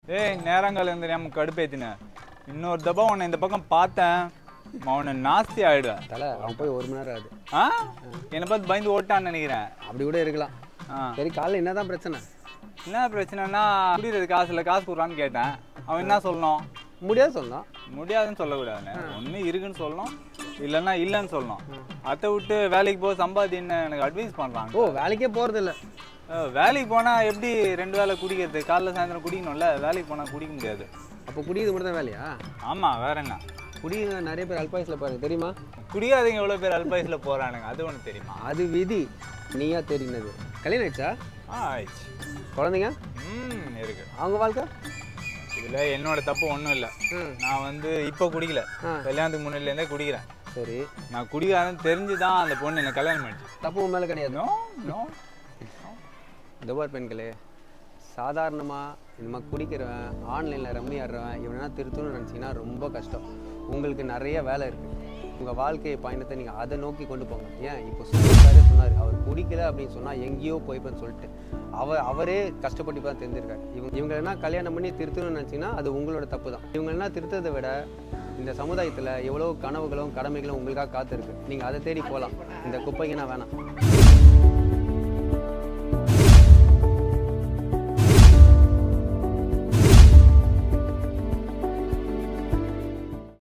ஏய் நேரங்காலம் தெரியாம கடுப்பேத்தின இன்னொரு தப்பா உன்னை இந்த பக்கம் பார்த்தேன் அவனை நாஸ்தி ஆயிடுவேன் தலை அவன் போய் ஒரு மணி நேரம் ஆகுது ஆ என்னை பார்த்து பயந்து ஓட்டான்னு நினைக்கிறேன் அப்படி கூட இருக்கலாம் ஆ சரி காலைல என்னதான் பிரச்சனை என்ன பிரச்சனைனா குடிக்கிறது காசு இல்லை காசு கொடுறான்னு கேட்டேன் அவன் என்ன சொல்லணும் முடியாது சொன்னான் முடியாதுன்னு சொல்லக்கூடாதுண்ணே ஒன்று இருக்குன்னு சொல்லணும் இல்லைன்னா இல்லைன்னு சொல்லணும் அதை விட்டு வேலைக்கு போக சம்பாதின்னு எனக்கு அட்வைஸ் பண்ணுறாங்க ஓ வேலைக்கே போறது இல்ல வேலைக்கு போனால் எப்படி ரெண்டு வேளை குடிக்கிறது காலைல சாயந்தரம் குடிக்கணும்ல வேலைக்கு போனால் குடிக்க முடியாது அப்போ குடிக்கிறது மட்டும் தான் வேலையா ஆமாம் வேற என்ன குடிக்கிற நிறைய பேர் அல்பாயுஸ்ல பாருங்க தெரியுமா குடிக்காதவங்க எவ்வளோ பேர் அல்பாயுஸில் போகிறானுங்க அது ஒன்று தெரியுமா அது விதி நீயா தெரியுனது கல்யாணம் ஆயிடுச்சா ஆ ஆயிடுச்சு குழந்தைங்க ம் இருக்கு அவங்க வாழ்க்கை இதில் என்னோட தப்பு ஒன்றும் இல்லை ம். நான் வந்து இப்போ குடிக்கல ஆ. கல்யாணத்துக்கு முன்னிலேருந்தே குடிக்கிறேன் சரி நான் குடிக்காதன்னு தெரிஞ்சு தான் அந்த பொண்ணு என்னை கல்யாணம் பண்ணிச்சு தப்பு உன் மேல கிடையாது நோ நோ துபார் பெண்களே சாதாரணமாக இந்த மாதிரி குடிக்கிறவன் ஆன்லைனில் ரம்மி ஆடுறவன் இவனா திருத்தணும்னு நினச்சிங்கன்னா ரொம்ப கஷ்டம் உங்களுக்கு நிறைய வேலை இருக்குது உங்கள் வாழ்க்கை பயணத்தை நீங்கள் அதை நோக்கி கொண்டு போங்க ஏன் இப்போ சொல்லியிருக்காரு சொன்னார் அவர் குடிக்கல அப்படின்னு சொன்னால் எங்கேயோ போய்ப்பேன்னு சொல்லிட்டு அவர் அவரே கஷ்டப்பட்டு தான் தெரிஞ்சிருக்காரு இவங்க இவங்க என்ன கல்யாணம் பண்ணி திருத்தணும்னு நினச்சிங்கன்னா அது உங்களோட தப்பு தான் இவங்க என்ன திருத்ததை விட இந்த சமுதாயத்தில் எவ்வளோ கனவுகளும் கடமைகளும் உங்களுக்காக காத்திருக்கு நீங்கள் அதை தேடி போகலாம் இந்த குப்பைங்கன்னா வேணாம்